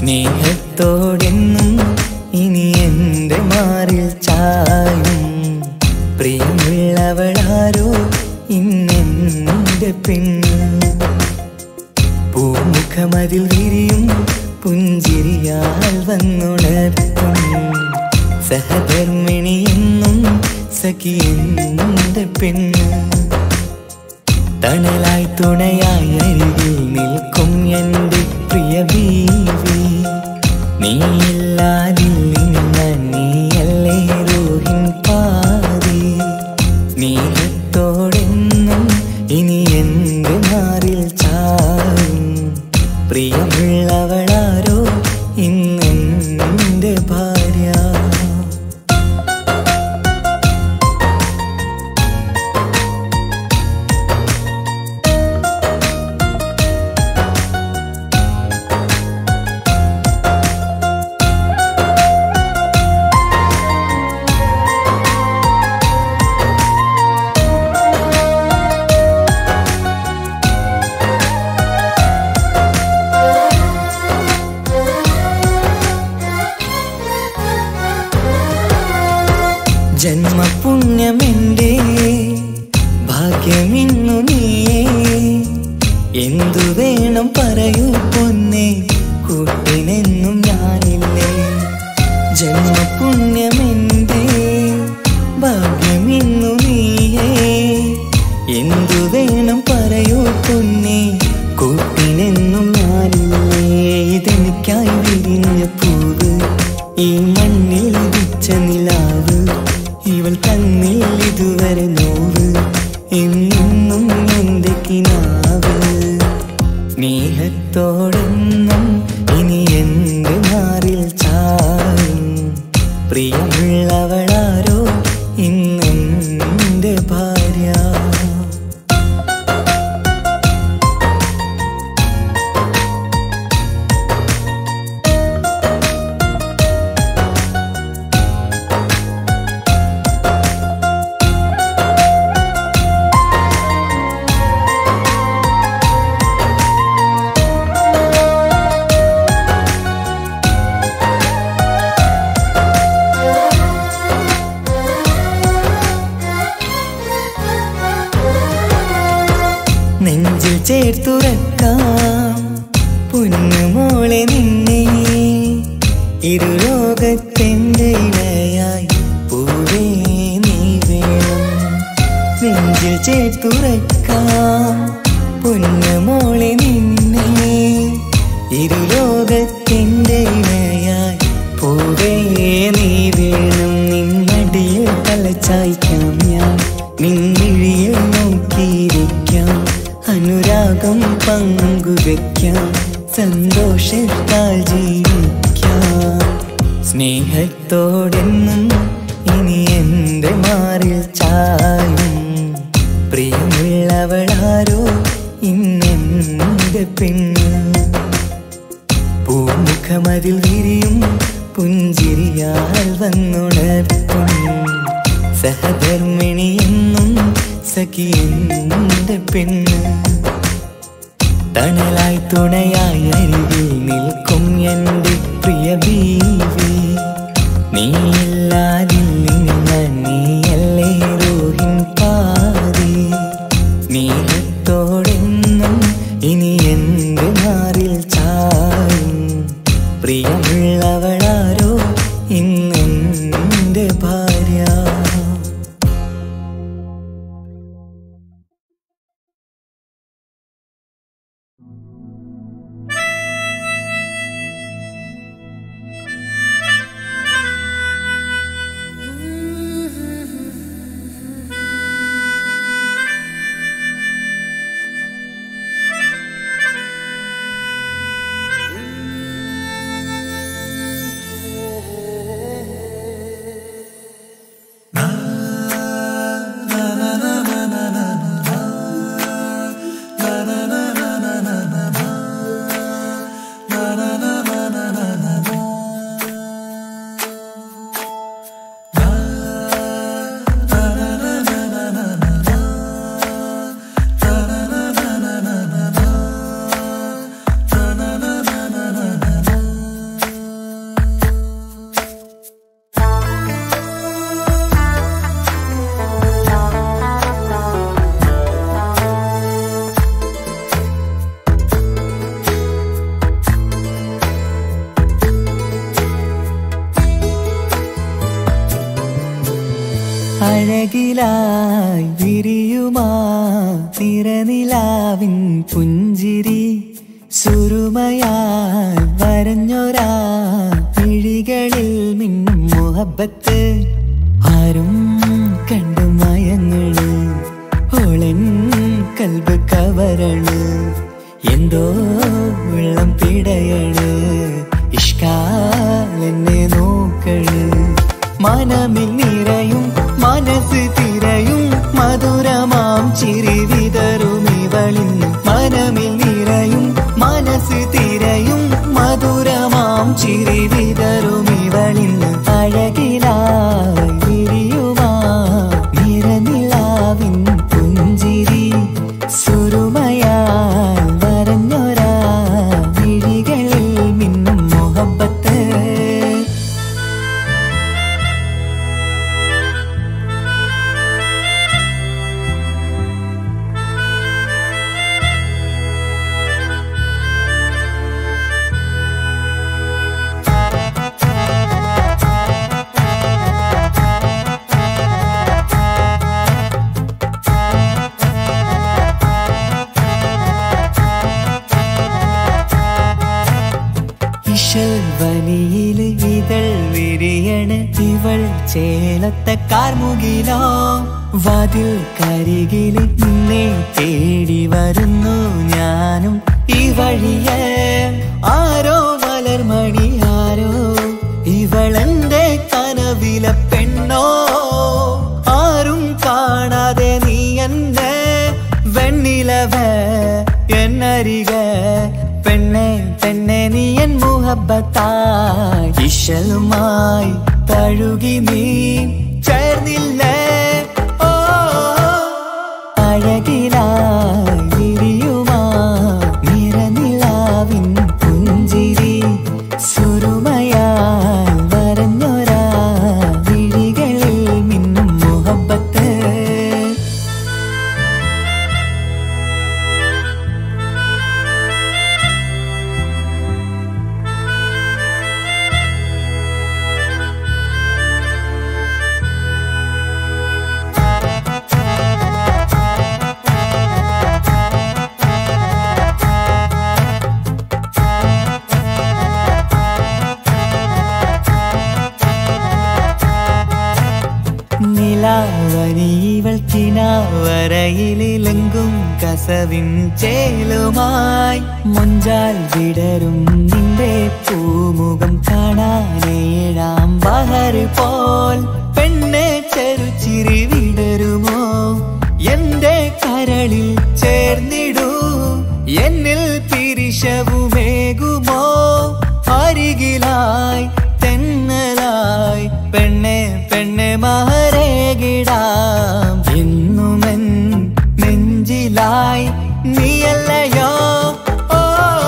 സ്നേഹത്തോടെന്നും ഇനി എൻ്റെ മാറിൽ ചായും പ്രിയമുള്ളവളാരോ ഇന്നെൻ്റെ പെണ്ണ് പൂമുഖമതിൽ വിരിയും പുഞ്ചിരിയാൽ വന്നുണർത്തും സഹധർമ്മിണി എന്നും സഖിയെന്റെ പെണ്ണ് തണലായി തുണയായി അരികിൽ നിൽക്കും എൻ്റെ പ്രിയ ബീവി നീയില്ലാതില്ല നീയല്ലേ റോഹിൻ പാതി സ്നേഹത്തോടെന്നും ഇനി എൻ്റെ മാറിൽ ചായും പ്രിയമുള്ളവളാരോ ഇന്നെൻ്റെ ഭാര്യ ജന്മപുണ്യമെന്റെ ഭാഗ്യമിന്നു നീയേ എന്തു വേണം പറയൂ പൊന്നെ കൂട്ടിനെന്നും ഞാനില്ലേ ജന്മപുണ്യമെന്റെ ഭാഗ്യമിന്നു നീയേ എന്തു വേണം പറയൂ പൊന്നെ കൂട്ടിനെന്നും ഞാനില്ലേ ഇതെനിക്കായി വിരിഞ്ഞ പൂവ് ഈ മണ്ണിൽ വിച്ച നിലാവ് ഇവൾ തന്നിൽ ഇതുവരെ നോവ് എന്നും എന്റെ കിനാവ് സ്നേഹത്തോടെന്നും ഇനി എന്റെ മാറിൽ ചായും പ്രിയമുള്ളവളാരോ ഇന്നെന്റെ ഭാര്യ നെഞ്ചിൽ ചേർത്തുറക്കാം പൊന്നുമോളെ നിന്നെ ഇരു ലോകത്തെന്റെ ഇണയായി പൂവേ നീ വേണം നെഞ്ചിൽ ചേർത്തുറക്കാം പൊന്നുമോളെ നിന്നെ ഇരു ലോകത്തെന്റെ ഇണയായി പൂവേ നീ വേണം നിന്നടിയിൽ തലച്ചായ്ക്കാം ഞാൻ നിന്നിഴിയിൽ നോക്കിയിരിക്കാം അനുരാഗം പങ്കുവെക്കാം സന്തോഷത്താൽ ജീവിക്കാം സ്നേഹത്തോടെന്നും ഇനി എൻ്റെ മാറിൽ ചായും പ്രിയമുള്ളവളാരോ ഇന്നെൻ്റെ പെണ്ണ് പൂമുഖമതിൽ വിരിയും പുഞ്ചിരിയാൽ വന്നുണർത്തും സഹധർമ്മിണി എന്നും സഖിയെന്റെ പെണ്ണ് തണലായി തുണയായി അരികിൽ നിൽക്കും എൻ്റെ പ്രിയ ബീവി നീയില്ലാതില്ല നീയല്ലേ റോഹിൻ പാതി സ്നേഹത്തോടെന്നും ഇനി എൻ്റെ മാറിൽ ചായും പ്രിയമുള്ളവളാരോ ഇന്നെൻ്റെ ഭാര്യ അഴകിലായി വിരിയുമാ തിരനിലാവിൻ പുഞ്ചിരി സുരുമയാൽ വരഞ്ഞൊരാ വിഴികളിൽ മിന്നും മുഹബത്ത് ആരും കണ്ടു മയങ്ങള് ഓളൻ കൽബ് കവരണ് എന്തോ വെള്ളം പിടയണ് ഇഷ്കാലെന്നെ നോക്കള് മനമിൽ നിറയും മനസ്സ് തിരയും മധുരമാം ചിരി വിതറും ഇവളിന്ന് മനമിൽ നിറയും മനസ്സ് തിരയും മധുരമാം ചിരി വിതറും ഇവളിന്ന് അഴകിലായി വിരിയുമാ നിറനിലാവിൻ പുഞ്ചിരി സുരുമയാൽ വരഞ്ഞൊരാ വിഴികളിൽ മിന്നും മുഹബത്ത് ഇശൽ വനിയിൽ ഇതൾ വിരിയണ് ഇവൾ ചേലത്തെ കാർമുകിലോ വാതിൽ കരികില് നിന്നെ തേടി വരുന്നു ഞാനും ഈ വഴിയെ ആരോ മലർമണി ആരോ ഇവളെന്റെ കനവിലെ പെണ്ണോ ആരും കാണാതെ നീ എന്നെ വെണ്ണിലവ എന്നരിക പെണ്ണെ പെണ്ണെ നീ എൻ മുഹബത്തായി ഇശലുമായി തഴുകി നീ ചേർന്നില്ലേ ഓ അഴകിലായി വിരിയുമാ നിറനിലാവിൻ പുഞ്ചിരി സുരുമയാൽ വരഞ്ഞൊരാ വിഴികളിൽ മിന്നും മുഹബത്ത് നിലാവനീവൾ കിനാവരയിലെങ്കും കസവിൻ ചേലുമായി മുഞ്ചാൽ വിടരും നിന്റെ പൂമുഖം കാണാനേഴാം ബഹർ പോൽ പെണ്ണെ ചെറുചിരി വിടരുമോ എന്റെ കരളിൽ ചേർന്നിടൂ എന്നിൽ പിരിശവുമേകുമോ അരികിലായി തെന്നലായി പെണ്ണെ പെണ്ണെ മഹരേകിടാം എന്നുമെൻ നെഞ്ചിലായി നീയല്ലയോ ഓ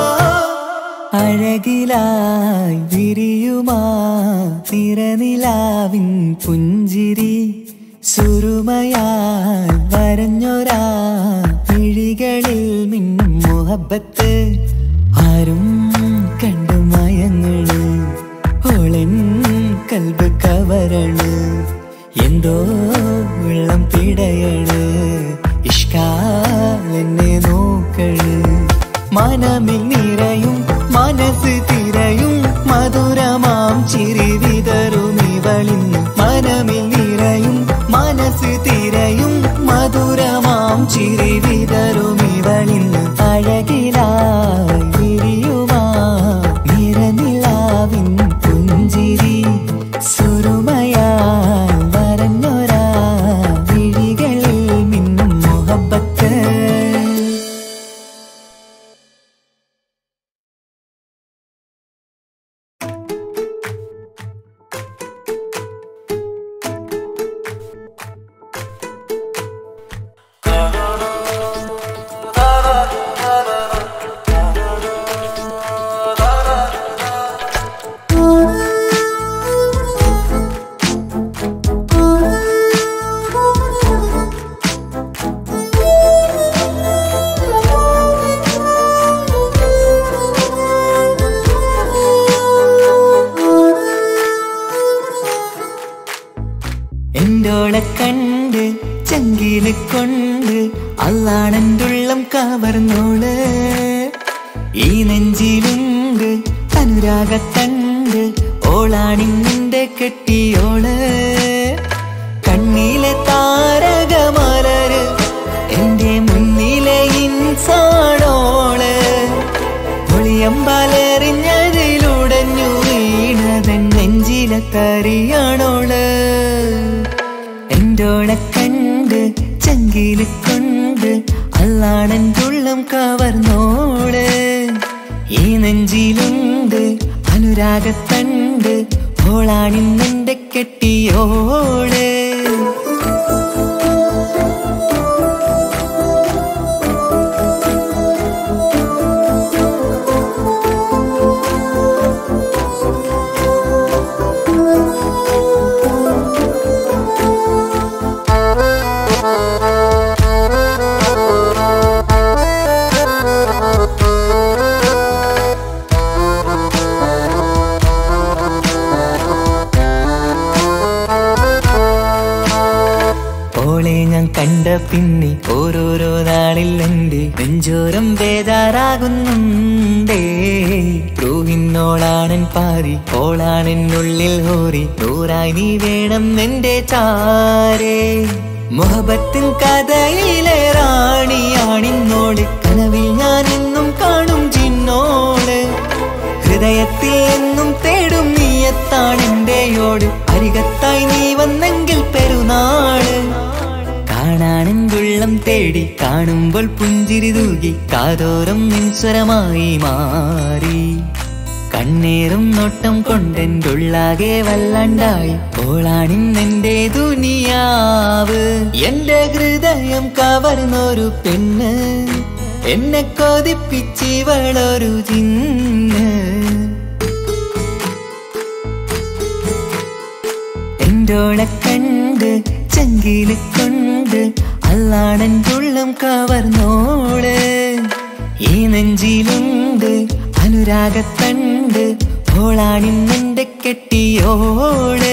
അഴകിലായി വിരിയുമാ തിരനിലാവിൻ പുഞ്ചിരി സുരുമയാൽ വരഞ്ഞൊരാ വിഴികളിൽ മിന്നും മുഹബത്ത് ആരും കണ്ടു മയങ്ങള് ഓളൻ കൽബ് കവരണ് എന്തോ വെള്ളം പിടയണ് ഇഷ്കാലെന്നെ നോക്കള് മനമിൽ നിറയും മനസ്സ് തിരയും മധുരമാം ചിരി വിതറും ഇവളിന്ന് മനമിൽ നിറയും മനസ്സ് തിരയും മധുരമാം ചിരി വിതറും ഇവളിന്ന് അഴകിലായി വിരിയുമാ നിറനിലാവിൻ പുഞ്ചിരി സുരുമയാൽ വരഞ്ഞൊരാ വിഴികളിൽ മിന്നും മുഹബത്ത് ആ കവർന്നോള് ഈ നെഞ്ചിലുണ്ട് അനുരാഗത്തണ്ട് ഓളാണിന്നിന്റെ കെട്ടിയോള് കണ്ണിലെ താരകമലര് എന്റെ മുന്നിലെ ഇൻസാണോള് ഒളിയമ്പാലെറിഞ്ഞതിലുടഞ്ഞു വീണതൻ നെഞ്ചിലെ തറിയാണോള് എന്റോളെ കണ്ട് ചങ്കില് കൊണ്ട് അല്ലാണൻ തുള്ളം കവർന്നോള് ഈ നെഞ്ചിലുണ്ട് അനുരാഗത്തണ്ട് ഓളാണിന്നെന്റെ കെട്ടിയോള് ഓളെ ഞാൻ കണ്ട പിന്നെ ഓരോരോ നാളിൽ എന്റെ നെഞ്ചോരം ബേജാറാകുന്നുണ്ടേ റൂഹിന്നോളാണൻ പാരി ഓളാണെന്നുള്ളിൽ ഹോറി നൂറായി നീ വേണം എന്റെ ചാരേ മുഹബത്തിൻ കഥയിലെ റാണിയാണിന്നോള് കനവിൽ ഞാൻ എന്നും കാണും ചിന്നോള് ഹൃദയത്തിൽ എന്നും തേടും നീയത്താണെന്റെയോട് അരികത്തായി നീ വന്നെങ്കിൽ പെരുന്നാള് കാണാനെങ്കുള്ളം തേടി കാണുമ്പോൾ പുഞ്ചിരി തൂകി കാതോരം നിൻസ്വരമായി മാറി കണ്ണേറും നോട്ടം കൊണ്ടെന്റുള്ളാകെ വല്ലാണ്ടായി ഓളാണിന്നെന്റെ ദുനിയാവ് എന്റെ ഹൃദയം കവർന്നൊരു പെണ്ണ് എന്നെ കൊതിപ്പിച്ചിവളൊരു ചിന്ന് എന്റോളെ കണ്ട് ചങ്കില് കൊണ്ട് അല്ലാടൻ തുള്ളം കവർന്നോള് ഈ നെഞ്ചിലുണ്ട് അനുരാഗത്തണ്ട് ഓളാണിന്നെന്റെ കെട്ടിയോള്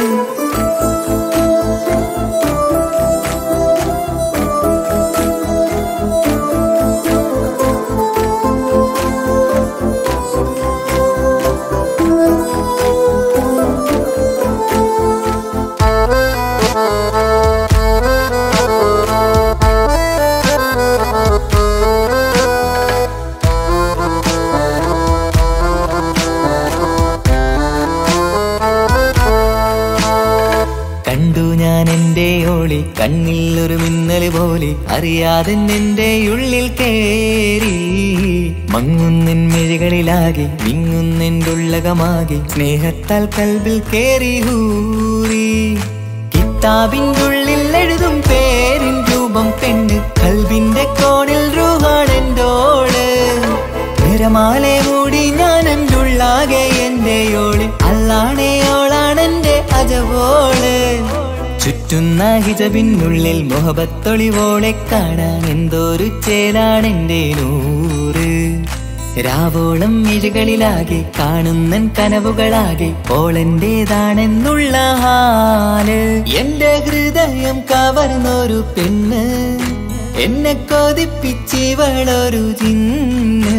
കണ്ടു ഞാൻ എന്റെ ഓളി കണ്ണിൽ ഒരു മിന്നൽ പോലെ അറിയാതെ എന്റെ ഉള്ളിൽ കേറി മങ്ങുന്നിൻ മിഴികളിലാകെ വിങ്ങുന്നെൻ്റെ ഉള്ളകമാകെ സ്നേഹത്താൽ കൽബിൽ കേറി ഹൂറി കിതാബിൻ്റെ ഉള്ളിൽ എഴുതും പേരിൻ രൂപം പെണ്ണ് കൽബിന്റെ കോണിൽ റൂഹാണെന്തോള് നിരമാലെ മൂടി ഞാൻ എൻ്റെ ഉള്ളാകെ എൻ്റെ ഓളി അല്ലാണേയോളാണെന്റെ അജവോള് ചുറ്റുന്ന ഹിജബിനുള്ളിൽ മുഹബത്തൊളിവോളെ കാണാൻ എന്തോരു ചേലാണെന്റെ നൂറ് രാവോളം മിഴികളിലാകെ കാണുന്നൻ കനവുകളാകെ ഓളെന്റേതാണെന്നുള്ള ഹാല് എന്റെ ഹൃദയം കവർന്നൊരു പെണ്ണ് എന്നെ കൊതിപ്പിച്ചിവളൊരു ചിന്ന്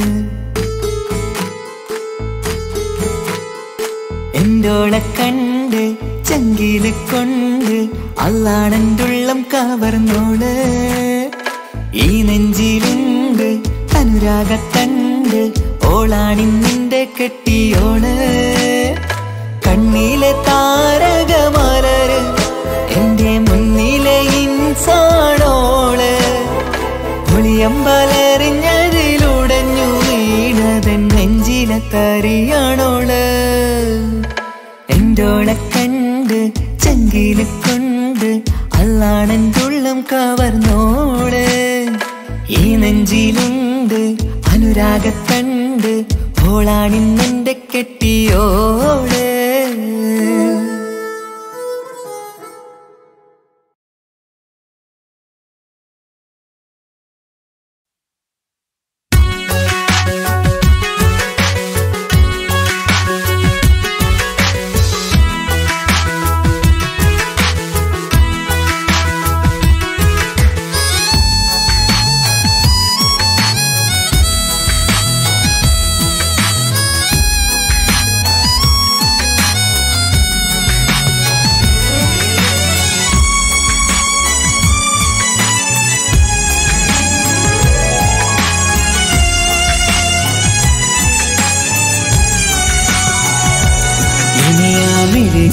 എന്തോളെ കണ്ട് ചങ്കില് കൊണ്ട് അല്ലാടൻ്റുള്ളം കവർന്നോള് ഈ നെഞ്ചിലുണ്ട് അനുരാഗത്തണ്ട് ഓളാണിന്നിന്റെ കെട്ടിയോള് കണ്ണിലെ താരകമലര് എന്റെ മുന്നിലെ ഇൻസാണോള് ഒളിയമ്പലറിഞ്ഞതിലുടഞ്ഞു വീണതൻ നെഞ്ചിലെ തറിയാണോള് എന്റോളെ കണ്ട് ചങ്കില് കൊണ്ട് അല്ലാണൻ തുള്ളം കവർന്നോള് ഈ നെഞ്ചിലുണ്ട് അനുരാഗത്തണ്ട് ഓളാണിന്നെന്റെ കെട്ടിയോള്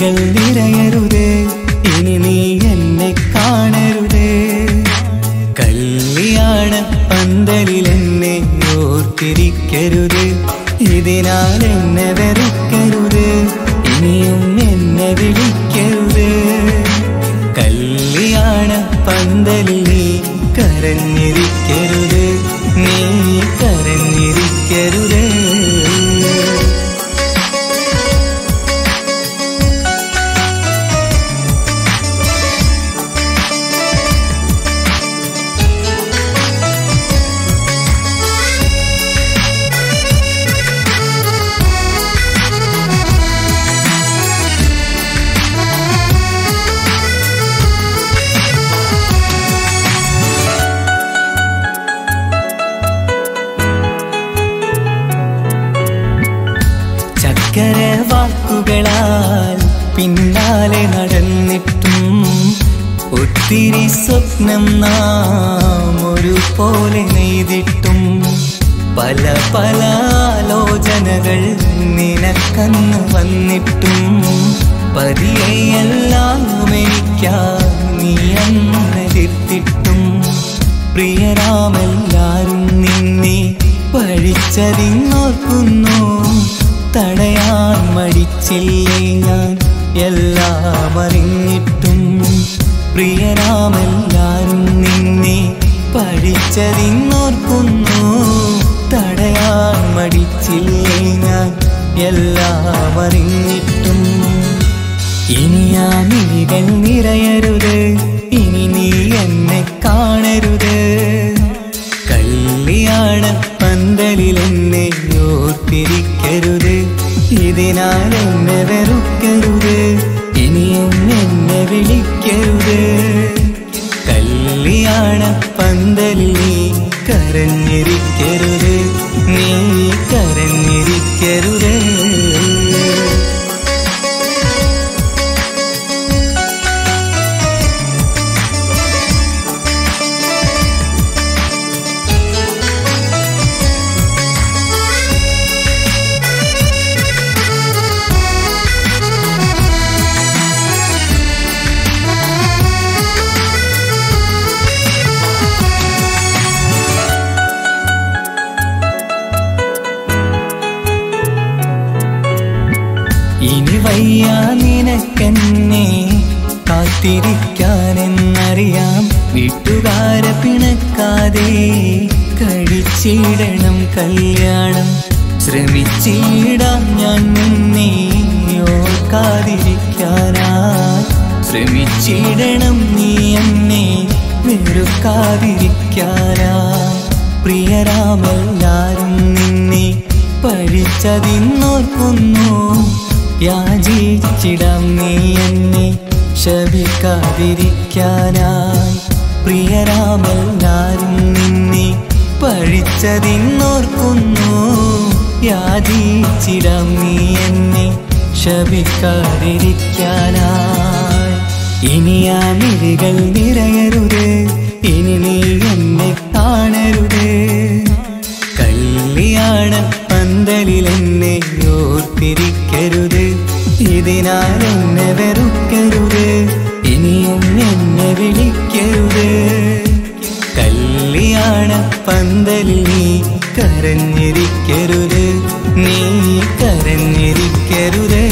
മിഴികൾ നിറയരുത് ഇനി നീ എന്നെ കാണരുത് കല്യാണ പന്തലിൽ എന്നെ ഓർത്തിരിക്കരുത് ഇതിനാൽ എന്നെ വെറുക്കരുത് ഇനിയും എന്നെ വിളിക്കരുത് കല്യാണ പന്തലിൽ നീ കരഞ്ഞിരിക്കരുത് നീ കരഞ്ഞിരിക്കരുത് ചക്കര വാക്കുകളാൽ പിന്നാലെ നടന്നിട്ടും ഒത്തിരി സ്വപ്നം നാം ഒരുപോലെ നെയ്തിട്ടും പല പല ആലോചനകൾ നിനക്കന്ന് വന്നിട്ടും പതിയെല്ലാം എനിക്കാ നീ അന്നെതിർത്തിട്ടും പ്രിയരാമെല്ലാരും നിന്നെ പഴിച്ചതിന്നോർക്കുന്നു തടയാൻ മടിച്ചില്ലേ ഞാൻ എല്ലാം അറിഞ്ഞിട്ടും പ്രിയരാമെല്ലാരും നിന്നെ പഴിച്ചതിന്നോർക്കുന്നു തടയാൻ മടിച്ചില്ലേ ഞാൻ എല്ലാം അറിഞ്ഞിട്ടും ഇനി ആ മിഴികൾ നിറയരുത് ഇനി നീ എന്നെ കാണരുത് കല്യാണ പന്തലിൽ എന്നെ ഓർത്തിരിക്കരുത് ഇതിനാൽ എന്നെ വെറുക്കരുത് ഇനിയും എന്നെ വിളിക്കരുത് കല്യാണ പന്തലിൽ നീ കരഞ്ഞിരിക്കരുത് നീ കരഞ്ഞിരിക്കരുത് ഇനി വയ്യ നിനക്കെന്നെ കാത്തിരിക്കാനെന്നറിയാം വീട്ടുകാരെ പിണക്കാതെ കഴിച്ചിടണം കല്യാണം ശ്രമിച്ചിടാം ഞാൻ നിന്നെ ഓർക്കാതിരിക്കാനായി ശ്രമിച്ചിടണം നീ എന്നെ വെറുക്കാതിരിക്കാനായി പ്രിയരാമെല്ലാരും നിന്നെ പഴിച്ചതിന്നോർക്കുന്നു യാചിച്ചിടാം നീ എന്നെ ശപിക്കാതിരിക്കാനായി പ്രിയരാമെല്ലാരും നിന്നെ പഴിച്ചതിന്നോർക്കുന്നു യാചിച്ചിടാം നീ എന്നെ ശപിക്കാതിരിക്കാനായി ഇനി ആ മിഴികൾ നിറയരുത് ഇനി നീ എന്നെ കാണരുത് കല്യാണ പന്തലിൽ എന്നെ ഓർത്തിരിക്കരുത് ഇതിനാൽ എന്നെ വെറുക്കരുത് ഇനിയും എന്നെ വിളിക്കരുത് കല്യാണ പന്തലിൽ നീ കരഞ്ഞിരിക്കരുത് നീ കരഞ്ഞിരിക്കരുത്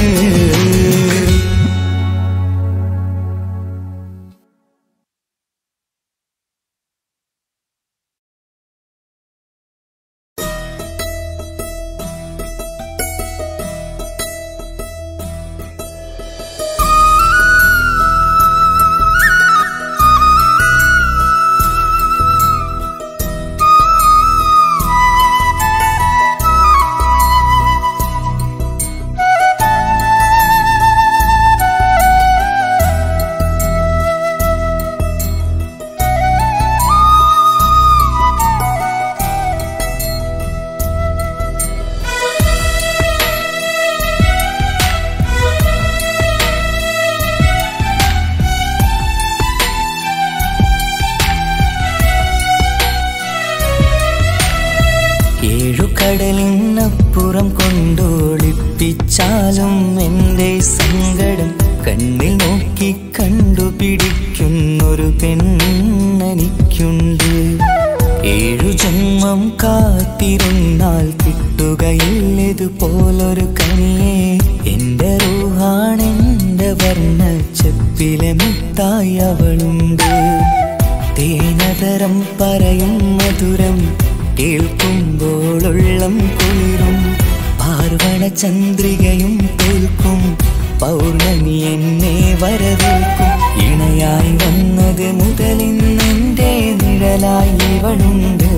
ഏഴു കടലിനപ്പുറം കൊണ്ടോളിപ്പിച്ചാലും എൻ്റെ സങ്കടം കണ്ണിൽ നോക്കി കണ്ടുപിടിക്കുന്നൊരു പെണ്ണെനിക്കുണ്ട് ഏഴു ജന്മം കാത്തിരുന്നാൽ കിട്ടുകയില്ലതുപോലൊരു കനിയെ എന്റെ റൂഹാണെന്റെ വർണ്ണ ചെപ്പിലെ മുത്തായി അവളുണ്ട് തേനതരം പറയും മധുരം കേൾക്കുമ്പോളുള്ളം കുളിരും പാർവണ ചന്ദ്രികയും തോൽക്കും പൗർണമി എന്നെ വരവേൽക്കും ഇണയായി വന്നത് മുതലിന്നെന്റെ നിഴലായി ഇവളുണ്ട്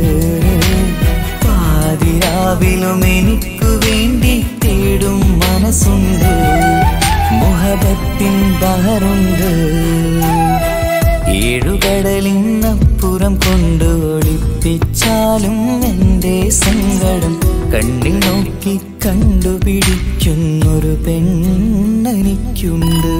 പാതിരാവിലും എനിക്കു വേണ്ടി തേടും മനസ്സുണ്ട് മുഹബത്തിൻ ബഹറുണ്ട് ഏഴുകടലിനപ്പുറം കൊണ്ട് ഒളിപ്പിച്ചാലും എൻ്റെ സങ്കടം കണ്ണിൽ നോക്കി കണ്ടുപിടിക്കുന്നൊരു പെണ്ണെനിക്കുണ്ട്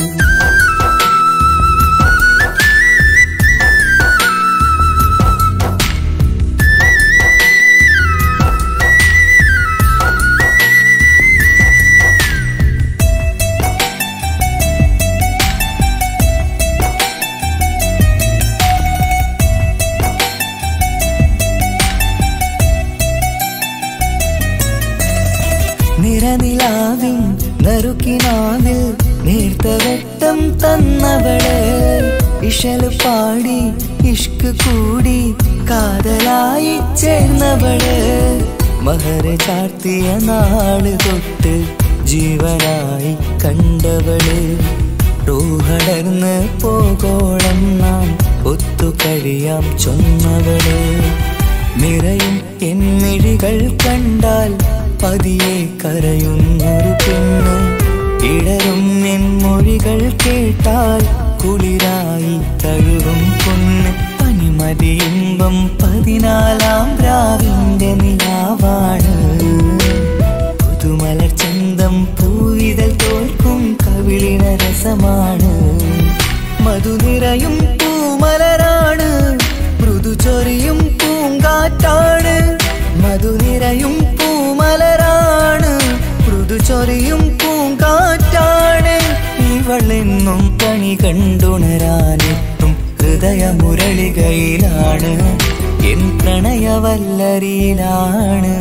നിറനിലാവിൻ നറുക്കിനാവിൽ നേർത്ത വെട്ടം തന്നവള് ഇഷല് പാടി ഇഷ്ക് കൂടി കാതലായി ചേർന്നവള് മഹര ചാർത്തിയ നാള് തൊട്ട് ജീവനായി കണ്ടവള് റൂഹടർന്ന് പോകോളം നാം ഒത്തു കഴിയാം ചൊന്നവള് നിറയും എന്നിഴികൾ കണ്ടാൽ പതിയെ കരയുന്നൊരു പെണ്ണ് ഇടരും എൻ മൊഴികൾ കേട്ടാൽ കുളിരായി തഴുകും പൊന്ന് പനിമതി ഇമ്പം പതിനാലാം രാവിന്റെ നിലാവാണ് പുതുമലർ ചന്തം പൂവിതൽ തോൽക്കും കവിളിന രസമാണ് മധു നിറയും പൂമലരാണ് മൃദു ചൊരിയും പൂങ്കാറ്റാണ് മധു നിറയും പൂമലരാണ് മൃദു ചൊരിയും പൂങ്കാറ്റാണ് ഇവളെന്നും പണി കണ്ടുണരാനെത്തും ഹൃദയമുരളികയിലാണ് എൻ പ്രണയവല്ലരിയിലാണ്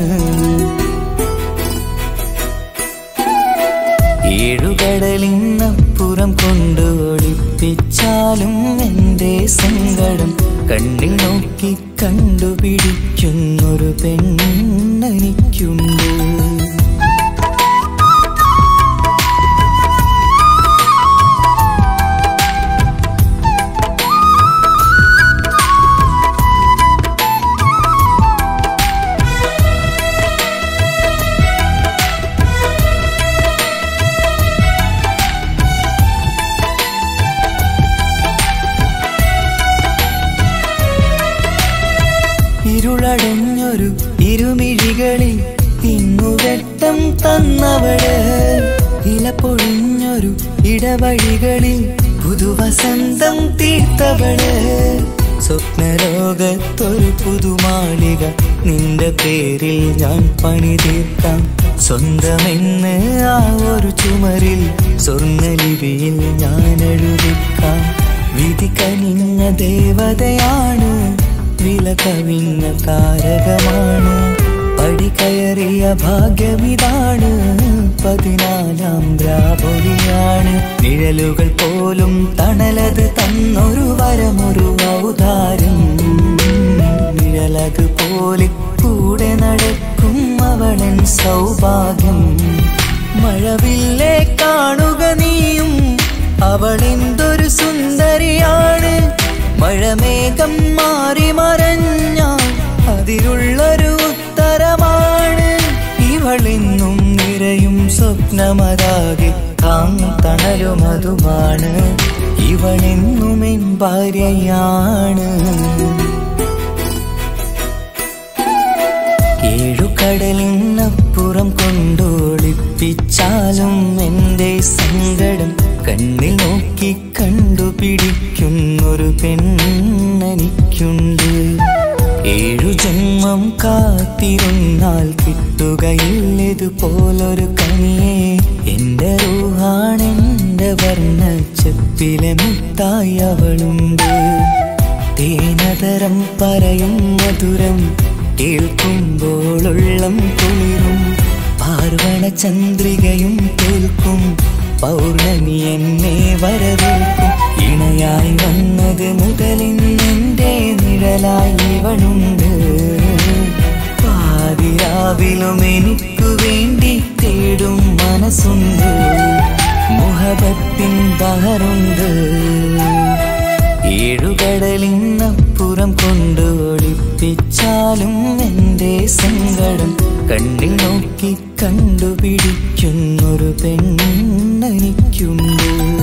ഏഴുകടലിനപ്പുറം കൊണ്ട് ഒളിപ്പിച്ചാലും എൻ്റെ സങ്കടം കണ്ണിൽ നോക്കി കണ്ടുപിടിക്കുന്നൊരു പെണ്ണെനിക്കുണ്ട് ഇരുളടഞ്ഞൊരു ഇരുമിഴികളിൽ തിന്നുവെട്ടം തന്നവള് ഇല പൊഴിഞ്ഞൊരു ഇടവഴികളിൽ പുതുവസന്തം തീർത്തവള് സ്വപ്നലോകത്തൊരു പുതുമാളിക നിന്റെ പേരിൽ ഞാൻ പണി തീർക്കാം സ്വന്തമെന്ന് ആ ഒരു ചുമരിൽ സ്വർണ്ണലിപിയിൽ ഞാൻ എഴുതിക്കാം വിധി കനിഞ്ഞ ദേവതയാണ് വില കവിഞ്ഞ താരകമാണ് പടി കയറിയ ഭാഗ്യമിതാണ് പതിനാലാം ദ്രാപൊലിയാണ് നിഴലുകൾ പോലും തണലത് തന്നൊരു വരമൊരു ഔദാരം നിഴലത് പോലെ കൂടെ നടക്കും അവളൻ സൗഭാഗ്യം മഴവില്ലേ കാണുക നീയും അവളെന്തൊരു സുന്ദരിയാണ് മഴമേഘം മാറി മറഞ്ഞാൽ അതിലുള്ളൊരു ഉത്തരമാണ് ഇവളെന്നും നിറയും സ്വപ്നമതാകെ താങ്ങും തണലുമതുമാണ് ഇവളെന്നും എൻ ഭാര്യയാണ് ഏഴുകടലിനപ്പുറം കൊണ്ടോളിപ്പിച്ചാലും എൻ്റെ സങ്കടം കണ്ണിൽ നോക്കി കണ്ടുപിടിക്കുന്നൊരു പെണ്ണെനിക്കുണ്ട് ഏഴു ജന്മം കാത്തിരുന്നാൽ കിട്ടുകയില്ലതുപോലൊരു കനിയെ എന്റെ റൂഹാണെന്റെ വർണ്ണ ചെപ്പിലെ മുത്തായി അവളുണ്ട് തേനതരം പറയും മധുരം കേൾക്കുമ്പോളുള്ളം കുളിരും പാർവണ ചന്ദ്രികയും കേൾക്കും പൗർണമി എന്നെ വരവേൽക്കും ഇണയായി വന്നത് മുതലിന്നെന്റെ നിഴലായി ഇവളുണ്ട് പാതിരാവിലും എനിക്കു വേണ്ടി തേടും മനസ്സുണ്ട് മുഹബത്തിൻ ബഹറുണ്ട് ഏഴുകടലിനപ്പുറം കൊണ്ട് ഒളിപ്പിച്ചാലും എൻ്റെ സങ്കടം കണ്ണിൽ നോക്കി കണ്ടുപിടിക്കുന്നൊരു പെണ്ണെനിക്കുണ്ട്